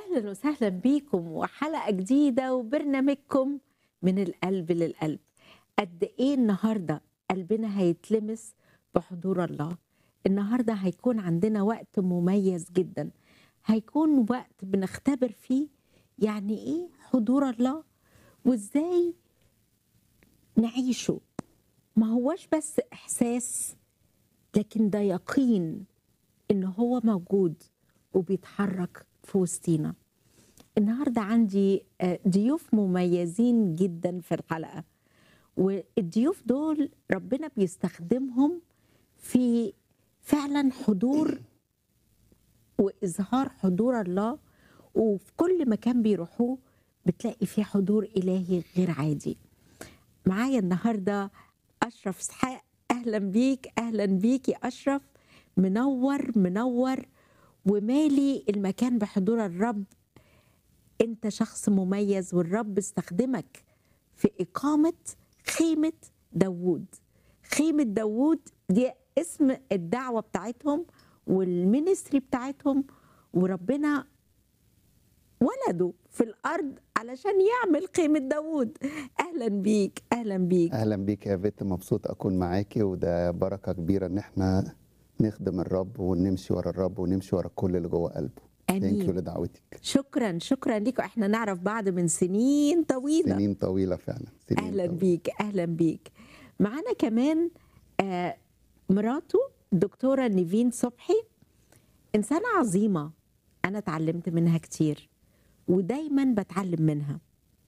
اهلا وسهلا بيكم وحلقه جديده وبرنامجكم من القلب للقلب قد ايه النهارده قلبنا هيتلمس بحضور الله النهارده هيكون عندنا وقت مميز جدا هيكون وقت بنختبر فيه يعني ايه حضور الله وازاي نعيشه ما هوش بس احساس لكن ده يقين ان هو موجود وبيتحرك في وسطينا النهارده عندي آه، ضيوف مميزين جدا في الحلقه والضيوف دول ربنا بيستخدمهم في فعلا حضور واظهار حضور الله وفي كل مكان بيروحوه بتلاقي فيه حضور الهي غير عادي معايا النهارده اشرف اسحاق اهلا بيك اهلا بيكي اشرف منور منور ومالي المكان بحضور الرب انت شخص مميز والرب استخدمك في اقامه خيمه داوود خيمه داوود دي اسم الدعوه بتاعتهم والمينستري بتاعتهم وربنا ولده في الارض علشان يعمل خيمه داوود اهلا بيك اهلا بيك اهلا بيك يا بت مبسوط اكون معاكي وده بركه كبيره ان احنا نخدم الرب ونمشي ورا الرب ونمشي ورا كل اللي جوه قلبه ثانك يو امين لدعوتك شكرا شكرا ليكم احنا نعرف بعض من سنين طويله سنين طويله فعلا سنين اهلا طويلة. بيك اهلا بيك معانا كمان آه مراته دكتوره نيفين صبحي انسانه عظيمه انا اتعلمت منها كتير ودايما بتعلم منها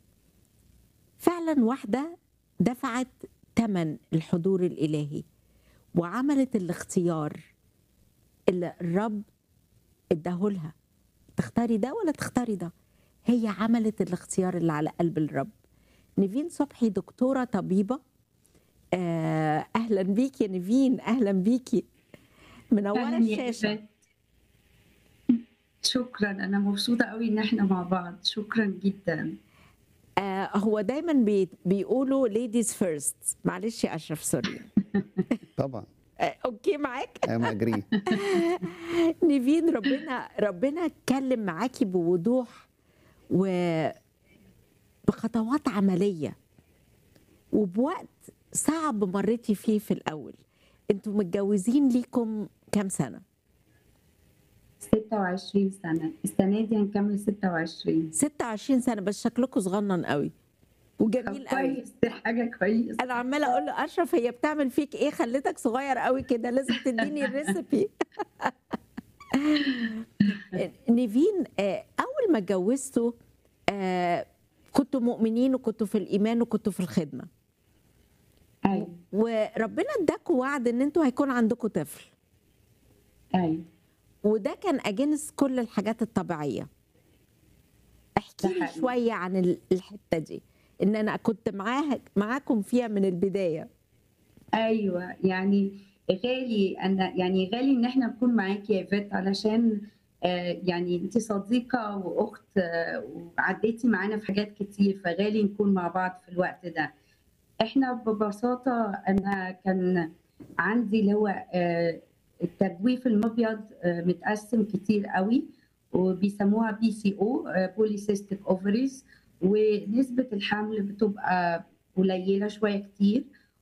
فعلا واحده دفعت ثمن الحضور الالهي وعملت الاختيار اللي الرب اداهولها تختاري ده ولا تختاري ده هي عملت الاختيار اللي على قلب الرب نيفين صبحي دكتورة طبيبة آه، أهلا بيكي يا نيفين أهلا بيكي منورة أهلا يا الشاشة إيفات شكرا أنا مبسوطة قوي إن إحنا مع بعض شكرا جدا آه، هو دايما بي بيقولوا ladies first معلش يا أشرف سوري طبعا آه، أوكي معاك ام اجري نيفين ربنا ربنا اتكلم معاكي بوضوح وبخطوات عملية وبوقت صعب مريتي فيه في الأول انتوا متجوزين ليكم كام سنة 26 سنة السنة دي هنكمل 26 26 سنة بس شكلكم صغنن قوي طب وجميل قوي كويس دي حاجة كويس انا عماله اقول له اشرف هي بتعمل فيك ايه خلتك صغير قوي كده لازم تديني الريسبي نيفين آه، اول ما اتجوزتوا آه، كنتوا مؤمنين وكنتوا في الايمان وكنتوا في الخدمه أيوة وربنا اداكوا وعد ان انتوا هيكون عندكم طفل أيوة وده كان اجنس كل الحاجات الطبيعيه احكي ده لي حقيقي. شويه عن ال- الحته دي ان انا كنت معاها معاكم فيها من البدايه أيوة يعني غالي أنا يعني غالي إن إحنا نكون معاكي يا إيفات علشان آه، يعني أنت صديقة وأخت آه، وعديتي معانا في حاجات كتير فغالي نكون مع بعض في الوقت ده احنا ببساطة أنا كان عندي اللي هو آه، التجويف المبيض آه، متقسم كتير قوي وبيسموها بي سي او بوليسيستيك اوفريز ونسبة الحمل بتبقى قليلة شوية كتير